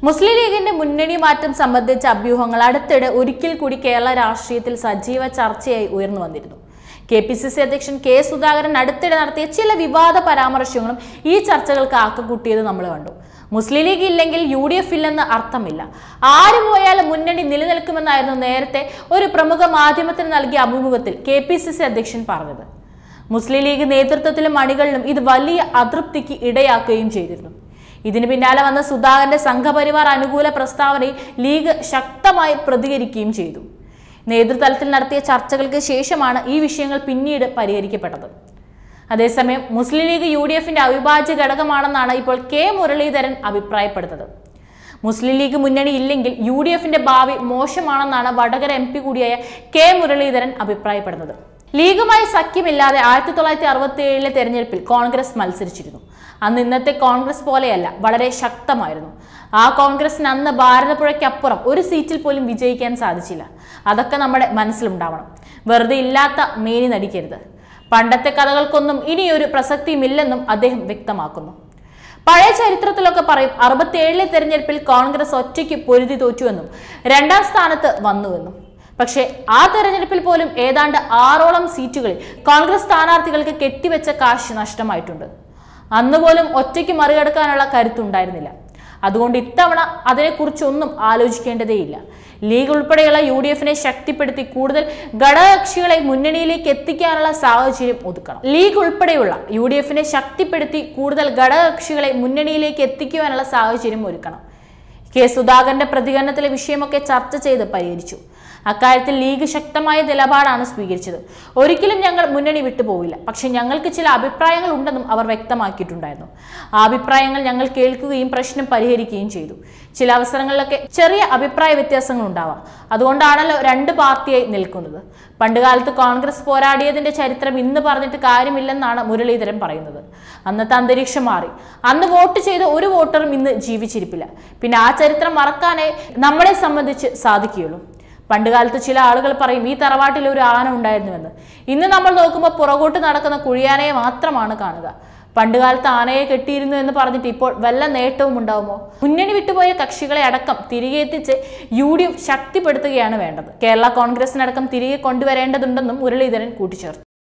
മുസ്ലിം ലീഗിന്റെ മുന്നണി മാറ്റം സംബന്ധിച്ച അഭ്യൂഹങ്ങൾ അടുത്തിടെ ഒരിക്കൽ കൂടി കേരള രാഷ്ട്രീയത്തിൽ സജീവ ചർച്ചയായി ഉയർന്നു വന്നിരുന്നു കെ പി സി സി അധ്യക്ഷൻ കെ സുധാകരൻ അടുത്തിടെ നടത്തിയ ചില വിവാദ പരാമർശങ്ങളും ഈ ചർച്ചകൾക്ക് ആക്കക്കൂട്ടിയത് നമ്മൾ കണ്ടു മുസ്ലിം ലീഗ് ഇല്ലെങ്കിൽ യു ഡി എഫ് ഇല്ലെന്ന് അർത്ഥമില്ല ആര് പോയാലും മുന്നണി നിലനിൽക്കുമെന്നായിരുന്നു നേരത്തെ ഒരു പ്രമുഖ മാധ്യമത്തിന് നൽകിയ അഭിമുഖത്തിൽ കെ പി സി സി അധ്യക്ഷൻ പറഞ്ഞത് മുസ്ലിം ലീഗ് നേതൃത്വത്തിലും അണികളിലും ഇത് വലിയ അതൃപ്തിക്ക് ഇടയാക്കുകയും ചെയ്തിരുന്നു ഇതിന് പിന്നാലെ വന്ന സുധാകരന്റെ സംഘപരിവാർ അനുകൂല പ്രസ്താവനയിൽ ലീഗ് ശക്തമായി പ്രതികരിക്കുകയും ചെയ്തു നേതൃതലത്തിൽ നടത്തിയ ചർച്ചകൾക്ക് ശേഷമാണ് ഈ വിഷയങ്ങൾ പിന്നീട് പരിഹരിക്കപ്പെട്ടത് അതേസമയം മുസ്ലിം ലീഗ് യു ഡി എഫിന്റെ അവിഭാജ്യ ഘടകമാണെന്നാണ് ഇപ്പോൾ കെ മുരളീധരൻ അഭിപ്രായപ്പെടുന്നത് മുസ്ലിം ലീഗ് മുന്നണി ഇല്ലെങ്കിൽ യു ഡി എഫിന്റെ ഭാവി മോശമാണെന്നാണ് വടകര എം പി കൂടിയായ കെ മുരളീധരൻ അഭിപ്രായപ്പെടുന്നത് ലീഗുമായി സഖ്യമില്ലാതെ ആയിരത്തി തൊള്ളായിരത്തി അറുപത്തി ഏഴിലെ തെരഞ്ഞെടുപ്പിൽ കോൺഗ്രസ് മത്സരിച്ചിരുന്നു അന്ന് ഇന്നത്തെ കോൺഗ്രസ് പോലെയല്ല വളരെ ശക്തമായിരുന്നു ആ കോൺഗ്രസിന് അന്ന് ഭാരതപ്പുഴയ്ക്കപ്പുറം ഒരു സീറ്റിൽ പോലും വിജയിക്കാൻ സാധിച്ചില്ല അതൊക്കെ നമ്മുടെ മനസ്സിലുണ്ടാവണം വെറുതെ ഇല്ലാത്ത മേനി നടിക്കരുത് പണ്ടത്തെ കഥകൾക്കൊന്നും ഇനിയൊരു പ്രസക്തിയുമില്ലെന്നും അദ്ദേഹം വ്യക്തമാക്കുന്നു പഴയ ചരിത്രത്തിലൊക്കെ പറയും അറുപത്തിയേഴിലെ തെരഞ്ഞെടുപ്പിൽ കോൺഗ്രസ് ഒറ്റയ്ക്ക് പൊരുതി തോറ്റുവെന്നും രണ്ടാം സ്ഥാനത്ത് വന്നുവെന്നും പക്ഷേ ആ തെരഞ്ഞെടുപ്പിൽ പോലും ഏതാണ്ട് ആറോളം സീറ്റുകളിൽ കോൺഗ്രസ് സ്ഥാനാർത്ഥികൾക്ക് കെട്ടിവെച്ച കാശ് നഷ്ടമായിട്ടുണ്ട് അന്ന് പോലും ഒറ്റയ്ക്ക് മറികടക്കാനുള്ള കരുത്തുണ്ടായിരുന്നില്ല അതുകൊണ്ട് ഇത്തവണ അതിനെക്കുറിച്ചൊന്നും ആലോചിക്കേണ്ടതേയില്ല ലീഗ് ഉൾപ്പെടെയുള്ള യു ഡി എഫിനെ ശക്തിപ്പെടുത്തി കൂടുതൽ ഘടകകക്ഷികളെ മുന്നണിയിലേക്ക് എത്തിക്കാനുള്ള സാഹചര്യം ഒതുക്കണം ലീഗ് ഉൾപ്പെടെയുള്ള യു ഡി എഫിനെ ശക്തിപ്പെടുത്തി കൂടുതൽ ഘടകകക്ഷികളെ മുന്നണിയിലേക്ക് എത്തിക്കുവാനുള്ള സാഹചര്യം ഒരുക്കണം കെ സുധാകരന്റെ പ്രതികരണത്തിലെ വിഷയമൊക്കെ ചർച്ച ചെയ്ത് പരിഹരിച്ചു അക്കാര്യത്തിൽ ലീഗ് ശക്തമായ നിലപാടാണ് സ്വീകരിച്ചത് ഒരിക്കലും ഞങ്ങൾ മുന്നണി വിട്ടുപോകില്ല പക്ഷെ ഞങ്ങൾക്ക് ചില അഭിപ്രായങ്ങൾ ഉണ്ടെന്നും അവർ വ്യക്തമാക്കിയിട്ടുണ്ടായിരുന്നു ആ അഭിപ്രായങ്ങൾ ഞങ്ങൾ കേൾക്കുകയും പ്രശ്നം പരിഹരിക്കുകയും ചെയ്തു ചില അവസരങ്ങളിലൊക്കെ ചെറിയ അഭിപ്രായ വ്യത്യാസങ്ങൾ ഉണ്ടാവാം അതുകൊണ്ടാണല്ലോ രണ്ട് പാർട്ടിയായി നിൽക്കുന്നത് പണ്ടുകാലത്ത് കോൺഗ്രസ് പോരാടിയതിന്റെ ചരിത്രം ഇന്ന് പറഞ്ഞിട്ട് കാര്യമില്ലെന്നാണ് മുരളീധരൻ പറയുന്നത് അന്നത്തെ അന്തരീക്ഷം മാറി അന്ന് വോട്ട് ചെയ്ത ഒരു വോട്ടറും ഇന്ന് ജീവിച്ചിരിപ്പില്ല പിന്നെ ആ ചരിത്രം മറക്കാനേ നമ്മളെ സംബന്ധിച്ച് സാധിക്കുകയുള്ളൂ പണ്ടുകാലത്ത് ചില ആളുകൾ പറയും ഈ തറവാട്ടിൽ ഒരു ആന ഉണ്ടായിരുന്നുവെന്ന് ഇന്ന് നമ്മൾ നോക്കുമ്പോൾ പുറകോട്ട് നടക്കുന്ന കുഴിയാനയെ മാത്രമാണ് കാണുക പണ്ടുകാലത്ത് ആനയെ കെട്ടിയിരുന്നു എന്ന് പറഞ്ഞിട്ട് ഇപ്പോൾ വല്ല നേട്ടവും ഉണ്ടാവുമോ മുന്നണി വിട്ടുപോയ കക്ഷികളെ അടക്കം തിരികെ എത്തിച്ച് യു ഡി എഫ് ശക്തിപ്പെടുത്തുകയാണ് വേണ്ടത് കേരള കോൺഗ്രസിനടക്കം തിരികെ കൊണ്ടുവരേണ്ടതുണ്ടെന്നും മുരളീധരൻ കൂട്ടിച്ചേർത്തു